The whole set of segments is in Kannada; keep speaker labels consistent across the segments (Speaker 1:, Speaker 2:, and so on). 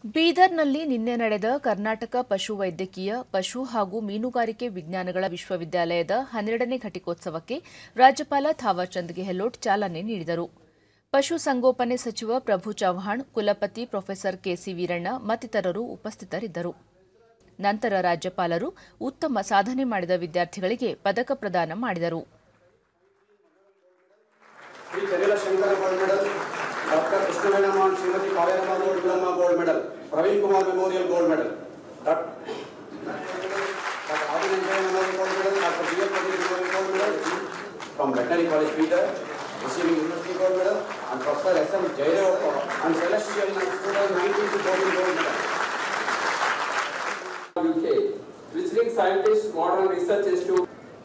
Speaker 1: ಬೀದರ್ನಲ್ಲಿ ನಿನ್ನೆ ನಡೆದ ಕರ್ನಾಟಕ ಪಶು ವೈದ್ಯಕೀಯ ಪಶು ಹಾಗೂ ಮೀನುಗಾರಿಕೆ ವಿಜ್ಞಾನಗಳ ವಿಶ್ವವಿದ್ಯಾಲಯದ ಹನ್ನೆರಡನೇ ಘಟಿಕೋತ್ಸವಕ್ಕೆ ರಾಜ್ಯಪಾಲ ಥಾವರ್ಚಂದ್ ಗೆಹ್ಲೋಟ್ ಚಾಲನೆ ನೀಡಿದರು ಪಶು ಸಂಗೋಪನೆ ಸಚಿವ ಪ್ರಭು ಚವ್ಹಾಣ್ ಕುಲಪತಿ ಪ್ರೊಫೆಸರ್ ಕೆಸಿ ವೀರಣ್ಣ ಮತ್ತಿತರರು ಉಪಸ್ಥಿತರಿದ್ದರು ನಂತರ ರಾಜ್ಯಪಾಲರು ಉತ್ತಮ ಸಾಧನೆ ಮಾಡಿದ ವಿದ್ಯಾರ್ಥಿಗಳಿಗೆ ಪದಕ ಪ್ರದಾನ ಮಾಡಿದರು
Speaker 2: Shri Jagala Shankara gold medal doctor Krishnavenamma Shrimati Kaveramma gold Vilamma gold medal Praveen Kumar memorial gold medal doctor Adinanjaya memorial gold medal doctor B F Patel memorial gold medal from veterinary college Bidar receiving university gold medal and Professor S. M. Jaidev and Celestial 2019 gold medal.
Speaker 3: UK, which links scientists, modern research institute.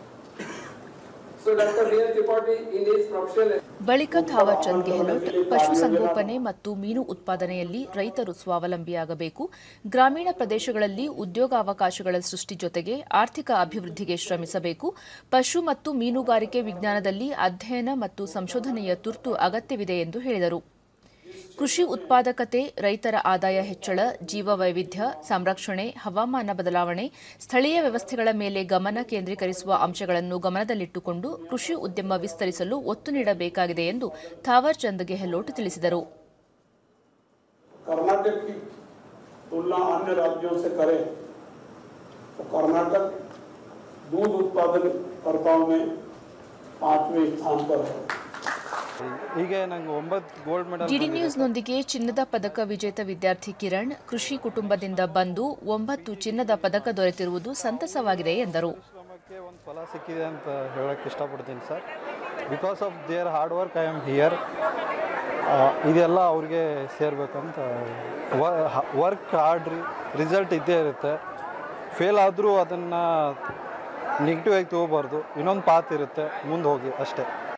Speaker 3: So Dr. Neil Tripathi in his professional
Speaker 1: ಬಳಿಕ ಥಾವರ್ಚಂದ್ ಗೆಹ್ಲೋಟ್ ಪಶುಸಂಗೋಪನೆ ಮತ್ತು ಮೀನು ಉತ್ಪಾದನೆಯಲ್ಲಿ ರೈತರು ಸ್ವಾವಲಂಬಿಯಾಗಬೇಕು ಗ್ರಾಮೀಣ ಪ್ರದೇಶಗಳಲ್ಲಿ ಉದ್ಯೋಗಾವಕಾಶಗಳ ಸೃಷ್ಟಿ ಜೊತೆಗೆ ಆರ್ಥಿಕ ಅಭಿವೃದ್ಧಿಗೆ ಶ್ರಮಿಸಬೇಕು ಪಶು ಮತ್ತು ಮೀನುಗಾರಿಕೆ ವಿಜ್ಞಾನದಲ್ಲಿ ಅಧ್ಯಯನ ಮತ್ತು ಸಂಶೋಧನೆಯ ತುರ್ತು ಅಗತ್ಯವಿದೆ ಎಂದು ಹೇಳಿದರು ಕೃಷಿ ಉತ್ಪಾದಕತೆ ರೈತರ ಆದಾಯ ಹೆಚ್ಚಳ ಜೀವ ವೈವಿಧ್ಯ ಸಂರಕ್ಷಣೆ ಹವಾಮಾನ ಬದಲಾವಣೆ ಸ್ಥಳೀಯ ವ್ಯವಸ್ಥೆಗಳ ಮೇಲೆ ಗಮನ ಕೇಂದ್ರೀಕರಿಸುವ ಅಂಶಗಳನ್ನು ಗಮನದಲ್ಲಿಟ್ಟುಕೊಂಡು ಕೃಷಿ ಉದ್ಯಮ ವಿಸ್ತರಿಸಲು ಒತ್ತು ನೀಡಬೇಕಾಗಿದೆ ಎಂದು ಥಾವರ್ಚಂದ್ ಗೆಹ್ಲೋಟ್ ತಿಳಿಸಿದರು
Speaker 4: कर्नाटक की तुलना अन्य राज्यों से करें तो कर्नाटक दूध उत्पादन कर्ताओं में पांचवें स्थान पर है
Speaker 5: ಹೀಗೆ ನಂಗೆ ಒಂಬತ್ತು ಗೋಲ್ಡ್ ಮೆಡಲ್
Speaker 1: ಡಿಡಿ ನ್ಯೂಸ್ನೊಂದಿಗೆ ಚಿನ್ನದ ಪದಕ ವಿಜೇತ ವಿದ್ಯಾರ್ಥಿ ಕಿರಣ್ ಕೃಷಿ ಕುಟುಂಬದಿಂದ ಬಂದು ಒಂಬತ್ತು ಚಿನ್ನದ ಪದಕ ದೊರೆತಿರುವುದು ಸಂತಸವಾಗಿದೆ ಎಂದರು
Speaker 5: ಶ್ರಮಕ್ಕೆ ಒಂದು ಫಲ ಸಿಕ್ಕಿದೆ ಅಂತ ಹೇಳಕ್ಕೆ ಇಷ್ಟಪಡ್ತೀನಿ sir because of their hard work I am here ಇದೆಲ್ಲ ಅವ್ರಿಗೆ ಸೇರ್ಬೇಕಂತ ವರ್ಕ್ ಹಾರ್ಡ್ ರಿಸಲ್ಟ್ ಇದ್ದೇ ಇರುತ್ತೆ ಫೇಲ್ ಆದರೂ ಅದನ್ನು ನೆಗೆಟಿವ್ ಆಗಿ ತಗೋಬಾರ್ದು ಇನ್ನೊಂದು ಪಾತ್ ಇರುತ್ತೆ ಮುಂದೆ ಹೋಗಿ ಅಷ್ಟೇ